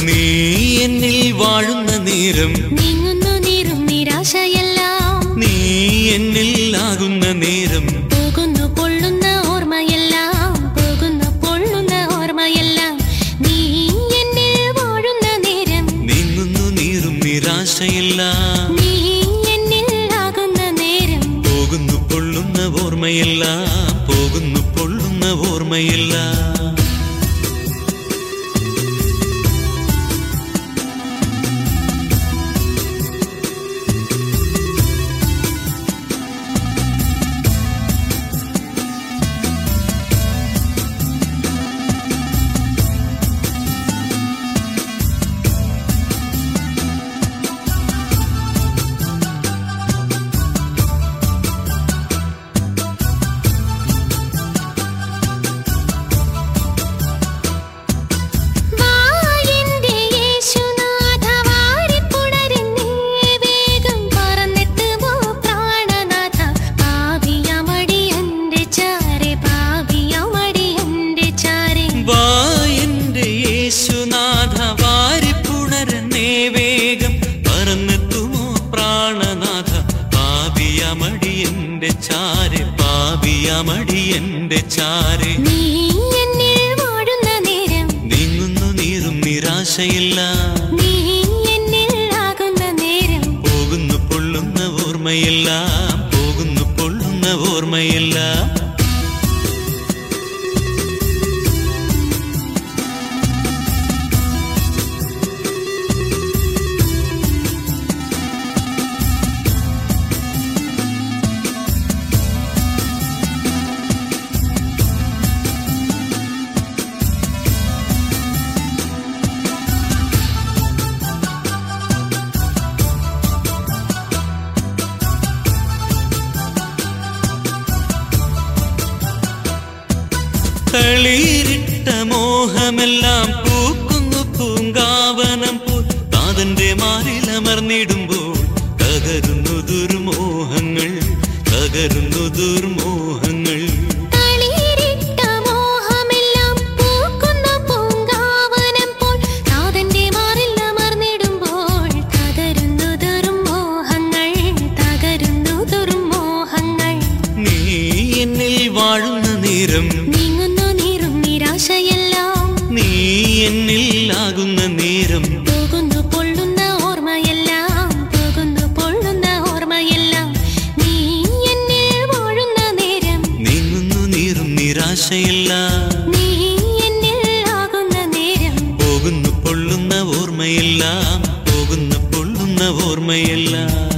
നീ എന്നിൽ വാഴുന്ന നേരം നീങ്ങുന്നു നീറും നിരാശയെല്ലാം നീ എന്നിൽ ആകുന്ന നേരം പോകുന്നു പൊള്ളുന്ന ഓർമ്മയെല്ലാം പോകുന്നു പൊള്ളുന്ന ഓർമ്മയെല്ലാം നീ എന്നിൽ വാഴുന്ന നേരം നീങ്ങുന്നു നീറും നിരാശയില്ല നീ എന്നിൽ ആകുന്ന നേരം പോകുന്നു പൊള്ളുന്ന ഓർമ്മയില്ല പോകുന്നു പൊള്ളുന്ന ഓർമ്മയില്ല വാ എന്റെ യേശുനാഥ വാരിപ്പുണരുന്നേ വേഗം പറന്നെത്തുമോ പ്രാണനാഥ പാപിയമടി എന്റെ ചാരെ പാപിയമടി എന്റെ ചാരെ വാ എന്റെ യേശുനാഥ വാരിപ്പുണരനേ വേഗം പറന്നെത്തുമോ പ്രാണനാഥ പാപിയമടി എന്റെ ചാരെ പാപിയമടി എന്റെ ചാരെ നീ എന്നിൽ വാഴുന്ന നേരം നീങ്ങുന്നു നീറും നിരാശയില്ല നീ എന്നിൽ ആകുന്ന നേരം പോകുന്നു പൊള്ളുന്ന ഓർമ്മയില്ല പോകുന്നു പൊള്ളുന്ന ഓർമ്മയില്ല തളിരിട്ട മോഹമെല്ലാം പൂക്കുന്നു പൂങ്കാവനം പോൽ താതന്റെ മാറിലമർന്നിടുമ്പോൾ തകരുന്നു ദുർമോഹങ്ങൾ തകരുന്നു ദുർമോഹങ്ങൾ തളിരിട്ട മോഹമെല്ലാം പൂക്കുന്ന പൂങ്കാവനം പോൽ നാഥന്റെ മാറിൽ അമർന്നിടുമ്പോൾ തകരുന്നു ദുർമോഹങ്ങൾ തകരുന്നു ദുർമോഹങ്ങൾ നീ എന്നിൽ വാഴുന്ന നേരം നീങ്ങുന്നു നീറും നിരാശയെല്ലാം നീ എന്നിൽ ആകുന്ന നേരം പോകുന്നു പൊള്ളുന്ന ഓർമ്മയെല്ലാം പോകുന്നു പൊള്ളുന്ന ഓർമ്മയെല്ലാം നീ എന്നിൽ വാഴുന്ന നേരം നീങ്ങുന്നു നീറും നിരാശയില്ല നീ എന്നിൽ ആകുന്ന നേരം പോകുന്നു പൊള്ളുന്ന ഓർമ്മയില്ല പോകുന്നു പൊള്ളുന്ന ഓർമ്മയില്ല